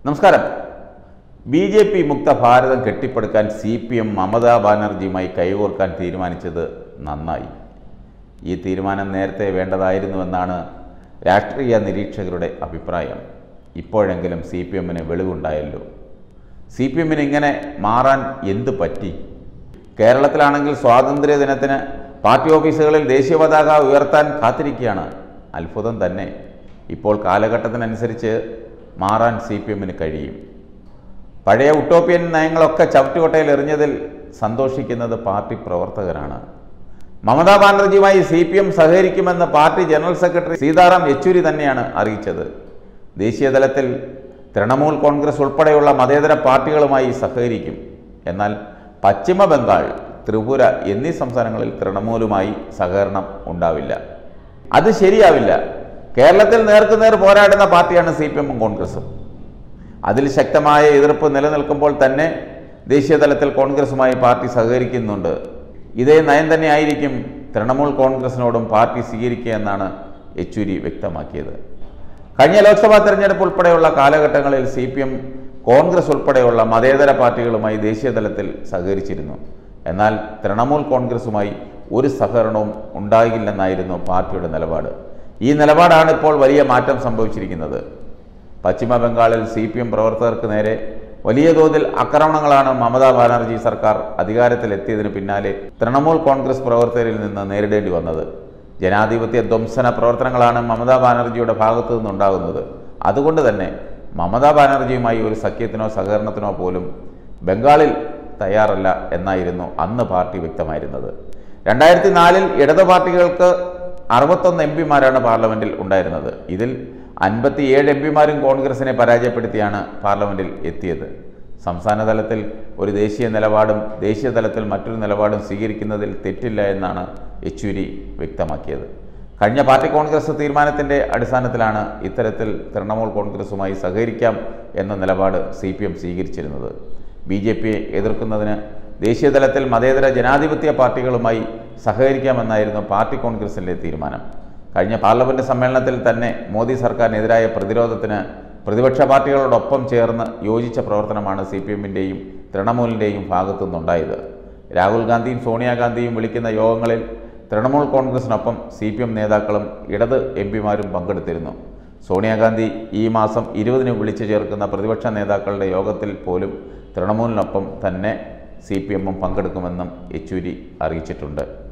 നമസ്കാരം B J P മുക്ത ഭാരതം കെട്ടിപ്പടുക്കാൻ സി പി എം മമതാ ബാനർജിയുമായി കൈകോർക്കാൻ തീരുമാനിച്ചത് നന്നായി ഈ തീരുമാനം നേരത്തെ വേണ്ടതായിരുന്നുവെന്നാണ് രാഷ്ട്രീയ നിരീക്ഷകരുടെ അഭിപ്രായം ഇപ്പോഴെങ്കിലും സി പി എമ്മിന് വെളിവുണ്ടായല്ലോ സി പി എമ്മിന് ഇങ്ങനെ മാറാൻ എന്ത് പറ്റി കേരളത്തിലാണെങ്കിൽ സ്വാതന്ത്ര്യ ദിനത്തിന് പാർട്ടി ഓഫീസുകളിൽ ദേശീയ പതാക ഉയർത്താൻ കാത്തിരിക്കുകയാണ് അത്ഭുതം തന്നെ ഇപ്പോൾ കാലഘട്ടത്തിനനുസരിച്ച് മാറാൻ സി പി എമ്മിന് കഴിയും പഴയ ഉട്ടോപ്യൻ നയങ്ങളൊക്കെ ചവിട്ടുകൊട്ടയിൽ എറിഞ്ഞതിൽ സന്തോഷിക്കുന്നത് പാർട്ടി പ്രവർത്തകരാണ് മമതാ ബാനർജിയുമായി സി പി എം സഹകരിക്കുമെന്ന് party general secretary Sitaram Yechury തന്നെയാണ് അറിയിച്ചത് ദേശീയ തലത്തിൽ തൃണമൂൽ കോൺഗ്രസ് ഉൾപ്പെടെയുള്ള മതേതര പാർട്ടികളുമായി സഹകരിക്കും എന്നാൽ പശ്ചിമ ബംഗാൾ ത്രിപുര എന്നീ സംസ്ഥാനങ്ങളിൽ തൃണമൂലുമായി സഹകരണം ഉണ്ടാവില്ല അത് ശരിയാവില്ല കേരളത്തിൽ നേർക്കുനേർ പോരാടുന്ന പാർട്ടിയാണ് സി പി എമ്മും കോൺഗ്രസും അതിൽ ശക്തമായ എതിർപ്പ് നിലനിൽക്കുമ്പോൾ തന്നെ ദേശീയ തലത്തിൽ കോൺഗ്രസുമായി പാർട്ടി സഹകരിക്കുന്നുണ്ട് ഇതേ നയം തന്നെ ആയിരിക്കും തൃണമൂൽ കോൺഗ്രസിനോടും പാർട്ടി സ്വീകരിക്കുക എന്നാണ് യെച്ചൂരി വ്യക്തമാക്കിയത് കഴിഞ്ഞ ലോക്സഭാ തെരഞ്ഞെടുപ്പ് ഉൾപ്പെടെയുള്ള കാലഘട്ടങ്ങളിൽ സി പി എം കോൺഗ്രസ് ഉൾപ്പെടെയുള്ള മതേതര പാർട്ടികളുമായി ദേശീയ തലത്തിൽ സഹകരിച്ചിരുന്നു എന്നാൽ തൃണമൂൽ കോൺഗ്രസുമായി ഒരു സഹകരണവും ഉണ്ടാകില്ലെന്നായിരുന്നു പാർട്ടിയുടെ നിലപാട് ഈ നിലപാടാണ് ഇപ്പോൾ വലിയ മാറ്റം സംഭവിച്ചിരിക്കുന്നത് പശ്ചിമ ബംഗാളിൽ സി പി എം പ്രവർത്തകർക്ക് നേരെ വലിയ തോതിൽ ആക്രമണങ്ങളാണ് മമതാ ബാനർജി സർക്കാർ അധികാരത്തിലെത്തിയതിനു പിന്നാലെ തൃണമൂൽ കോൺഗ്രസ് പ്രവർത്തകരിൽ നിന്ന് നേരിടേണ്ടി വന്നത് ജനാധിപത്യ ധ്വംസന പ്രവർത്തനങ്ങളാണ് മമതാ ബാനർജിയുടെ ഭാഗത്തു നിന്നുണ്ടാകുന്നത് അതുകൊണ്ട് തന്നെ മമതാ ബാനർജിയുമായി ഒരു സഖ്യത്തിനോ സഹകരണത്തിനോ പോലും ബംഗാളിൽ തയ്യാറല്ല എന്നായിരുന്നു അന്ന് പാർട്ടി വ്യക്തമായിരുന്നത് രണ്ടായിരത്തി നാലിൽ ഇടതു പാർട്ടികൾക്ക് അറുപത്തൊന്ന് എം പിമാരാണ് പാർലമെന്റിൽ ഉണ്ടായിരുന്നത് ഇതിൽ അൻപത്തിയേഴ് എം പിമാരും കോൺഗ്രസിനെ പരാജയപ്പെടുത്തിയാണ് പാർലമെന്റിൽ എത്തിയത് സംസ്ഥാന തലത്തിൽ ഒരു ദേശീയ നിലപാടും ദേശീയ തലത്തിൽ മറ്റൊരു നിലപാടും സ്വീകരിക്കുന്നതിൽ തെറ്റില്ല എന്നാണ് യെച്ചൂരി വ്യക്തമാക്കിയത് കഴിഞ്ഞ പാർട്ടി കോൺഗ്രസ് തീരുമാനത്തിൻ്റെ അടിസ്ഥാനത്തിലാണ് ഇത്തരത്തിൽ തൃണമൂൽ കോൺഗ്രസുമായി സഹകരിക്കാം എന്ന നിലപാട് സി പി എം സ്വീകരിച്ചിരുന്നത് ബി ജെ പിയെ എതിർക്കുന്നതിന് ദേശീയ തലത്തിൽ മതേതര ജനാധിപത്യ പാർട്ടികളുമായി സഹകരിക്കാമെന്നായിരുന്നു പാർട്ടി കോൺഗ്രസിൻ്റെ തീരുമാനം കഴിഞ്ഞ പാർലമെന്റ് സമ്മേളനത്തിൽ തന്നെ മോദി സർക്കാരിനെതിരായ പ്രതിരോധത്തിന് പ്രതിപക്ഷ പാർട്ടികളോടൊപ്പം ചേർന്ന് യോജിച്ച പ്രവർത്തനമാണ് സി പി എമ്മിൻ്റെയും തൃണമൂലിൻ്റെയും ഭാഗത്തു നിന്നുണ്ടായത് രാഹുൽ ഗാന്ധിയും സോണിയാഗാന്ധിയും വിളിക്കുന്ന യോഗങ്ങളിൽ തൃണമൂൽ കോൺഗ്രസിനൊപ്പം സി പി എം നേതാക്കളും ഇടത് എം പിമാരും പങ്കെടുത്തിരുന്നു സോണിയാഗാന്ധി ഈ മാസം ഇരുപതിന് വിളിച്ചു ചേർക്കുന്ന പ്രതിപക്ഷ നേതാക്കളുടെ യോഗത്തിൽ പോലും തൃണമൂലിനൊപ്പം തന്നെ സി പി എമ്മും പങ്കെടുക്കുമെന്നും യെച്ചൂരി അറിയിച്ചിട്ടുണ്ട്